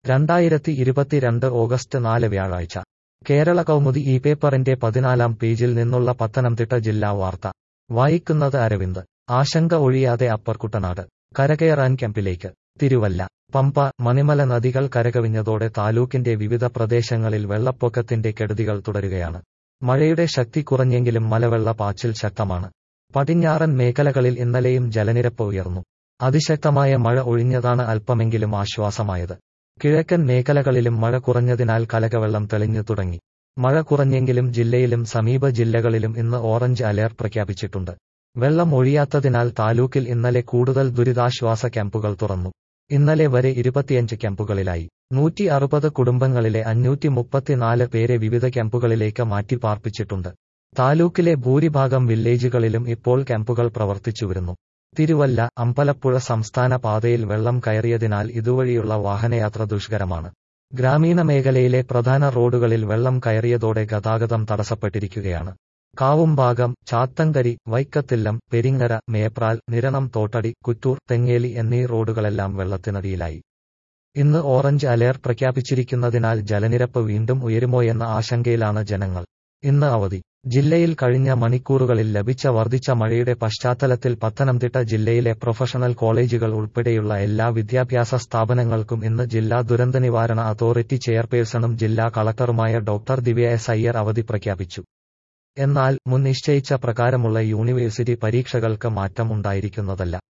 രണ്ടായിരത്തി ഇരുപത്തിരണ്ട് ഓഗസ്റ്റ് നാല് വ്യാഴാഴ്ച കേരള കൗമുദി ഈ പേപ്പറിന്റെ പതിനാലാം പേജിൽ നിന്നുള്ള പത്തനംതിട്ട ജില്ലാ വാർത്ത വായിക്കുന്നത് അരവിന്ദ് ആശങ്ക ഒഴിയാതെ അപ്പർ കുട്ടനാട് കരകയറാൻ ക്യാമ്പിലേക്ക് തിരുവല്ല പമ്പ മണിമല നദികൾ കരകവിഞ്ഞതോടെ താലൂക്കിന്റെ വിവിധ പ്രദേശങ്ങളിൽ വെള്ളപ്പൊക്കത്തിന്റെ കെടുതികൾ തുടരുകയാണ് മഴയുടെ ശക്തി കുറഞ്ഞെങ്കിലും മലവെള്ള പാച്ചിൽ ശക്തമാണ് പടിഞ്ഞാറൻ മേഖലകളിൽ ഇന്നലെയും ജലനിരപ്പ് ഉയർന്നു അതിശക്തമായ മഴ ഒഴിഞ്ഞതാണ് അല്പമെങ്കിലും ആശ്വാസമായത് കിഴക്കൻ മേഖലകളിലും മഴ കുറഞ്ഞതിനാൽ കലകവെള്ളം തെളിഞ്ഞു തുടങ്ങി മഴ കുറഞ്ഞെങ്കിലും ജില്ലയിലും സമീപ ജില്ലകളിലും ഇന്ന് ഓറഞ്ച് അലേർട്ട് പ്രഖ്യാപിച്ചിട്ടുണ്ട് വെള്ളം ഒഴിയാത്തതിനാൽ താലൂക്കിൽ ഇന്നലെ കൂടുതൽ ദുരിതാശ്വാസ ക്യാമ്പുകൾ തുറന്നു ഇന്നലെ വരെ ഇരുപത്തിയഞ്ച് ക്യാമ്പുകളിലായി നൂറ്റി അറുപത് കുടുംബങ്ങളിലെ അഞ്ഞൂറ്റി മുപ്പത്തിനാല് പേരെ വിവിധ ക്യാമ്പുകളിലേക്ക് മാറ്റി പാർപ്പിച്ചിട്ടുണ്ട് താലൂക്കിലെ ഭൂരിഭാഗം വില്ലേജുകളിലും ഇപ്പോൾ ക്യാമ്പുകൾ പ്രവർത്തിച്ചുവരുന്നു തിരുവല്ല അമ്പലപ്പുഴ സംസ്ഥാന പാതയിൽ വെള്ളം കയറിയതിനാൽ ഇതുവഴിയുള്ള വാഹനയാത്ര ദുഷ്കരമാണ് ഗ്രാമീണ മേഖലയിലെ പ്രധാന റോഡുകളിൽ വെള്ളം കയറിയതോടെ ഗതാഗതം തടസ്സപ്പെട്ടിരിക്കുകയാണ് കാവുംഭാഗം ചാത്തങ്കരി വൈക്കത്തില്ലം പെരിങ്ങര മേപ്രാൽ നിരണം തോട്ടടി കുറ്റൂർ തെങ്ങേലി എന്നീ റോഡുകളെല്ലാം വെള്ളത്തിനടിയിലായി ഇന്ന് ഓറഞ്ച് അലേർട്ട് പ്രഖ്യാപിച്ചിരിക്കുന്നതിനാൽ ജലനിരപ്പ് വീണ്ടും ഉയരുമോയെന്ന ആശങ്കയിലാണ് ജനങ്ങൾ ഇന്ന് അവധി ജില്ലയിൽ കഴിഞ്ഞ മണിക്കൂറുകളിൽ ലഭിച്ച വർദ്ധിച്ച മഴയുടെ പശ്ചാത്തലത്തിൽ പത്തനംതിട്ട ജില്ലയിലെ പ്രൊഫഷണൽ കോളേജുകൾ ഉൾപ്പെടെയുള്ള എല്ലാ വിദ്യാഭ്യാസ സ്ഥാപനങ്ങൾക്കും ഇന്ന് ജില്ലാ ദുരന്തനിവാരണ അതോറിറ്റി ചെയർപേഴ്സണും ജില്ലാ കളക്ടറുമായ ഡോക്ടർ ദിവ്യ എസ് അയ്യർ അവധി പ്രഖ്യാപിച്ചു എന്നാൽ മുൻ നിശ്ചയിച്ച പ്രകാരമുള്ള യൂണിവേഴ്സിറ്റി പരീക്ഷകൾക്ക് മാറ്റം ഉണ്ടായിരിക്കുന്നതല്ല